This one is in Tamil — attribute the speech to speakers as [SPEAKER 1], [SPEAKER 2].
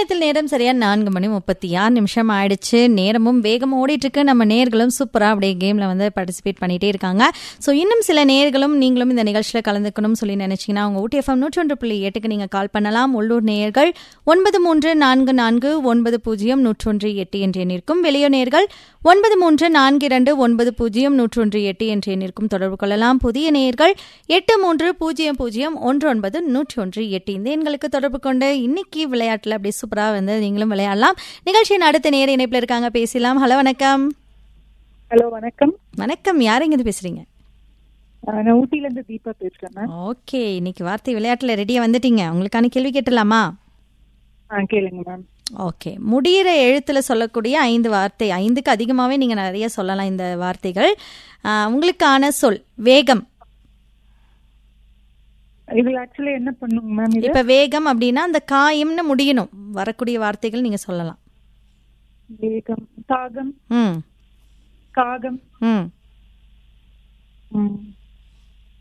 [SPEAKER 1] நிலையத்தில் நேரம் சரியா நான்கு மணி முப்பத்தி ஆறு நிமிஷம் ஆயிடுச்சு நேரமும் வேகமாக ஓடிட்டு இருக்கு நம்ம நேர்களும் சூப்பரா அப்படியே கேம்ல வந்து பார்ட்டிசிபேட் பண்ணிட்டே இருக்காங்க ஸோ இன்னும் சில நேர்களும் நீங்களும் இந்த நிகழ்ச்சியில் கலந்துக்கணும்னு சொல்லி நினைச்சீங்கன்னா உங்க ஊட்டி எஃப்எம் நூற்றொன்று புள்ளி எட்டுக்கு நீங்க கால் பண்ணலாம் உள்ளூர் நேயர்கள் ஒன்பது மூன்று நான்கு நான்கு ஒன்பது பூஜ்ஜியம் நூற்றொன்று எட்டு என்ற எண்ணிற்கும் வெளியூர் நேயர்கள் ஒன்பது மூன்று நான்கு இரண்டு ஒன்பது பூஜ்ஜியம் நூற்றொன்று எட்டு என்ற எண்ணிற்கும் தொடர்பு கொள்ளலாம் புதிய நேயர்கள் எட்டு மூன்று பூஜ்ஜியம் பூஜ்ஜியம் ஒன்று ஒன்பது நூற்றி ஒன்று எட்டு இந்த எண்களுக்கு தொடர்பு கொண்டு இன்னைக்கு விளையாட்டுல அப்படியே சூப்பரா வந்து நீங்களும் விளையாடலாம் நிகழ்ச்சியின் அடுத்த நேர இணைப்புல இருக்காங்க பேசலாம் ஹலோ வணக்கம்
[SPEAKER 2] ஹலோ வணக்கம்
[SPEAKER 1] வணக்கம் யார் இருந்து பேசுறீங்க
[SPEAKER 2] அஹ் நான் ஊட்டில இருந்து தீபா பேசுறேன் மேம்
[SPEAKER 1] ஓகே இன்னைக்கு வார்த்தை விளையாட்டுல ரெடியா வந்துட்டீங்க உங்களுக்கான கேள்வி கேட்டலாமா
[SPEAKER 2] ஆ கேளுங்க மேம்
[SPEAKER 1] ஓகே முடியிற எழுத்துல சொல்லக்கூடிய ஐந்து வார்த்தை ஐந்துக்கு அதிகமாவே நீங்க நிறைய சொல்லலாம் இந்த வார்த்தைகள் ஆஹ், உங்களுக்கான சொல் வேகம்
[SPEAKER 2] இதுல ஆக்சுவலி என்ன பண்ணுங்க மேம் இது
[SPEAKER 1] இப்ப வேகம் அப்படின்னா அந்த காயம்னு முடியணும் வரக்கூடிய வார்த்தைகள் நீங்க சொல்லலாம்
[SPEAKER 2] வேகம் தாகம்
[SPEAKER 1] ம்
[SPEAKER 2] காகம்
[SPEAKER 1] ம்
[SPEAKER 2] ம்.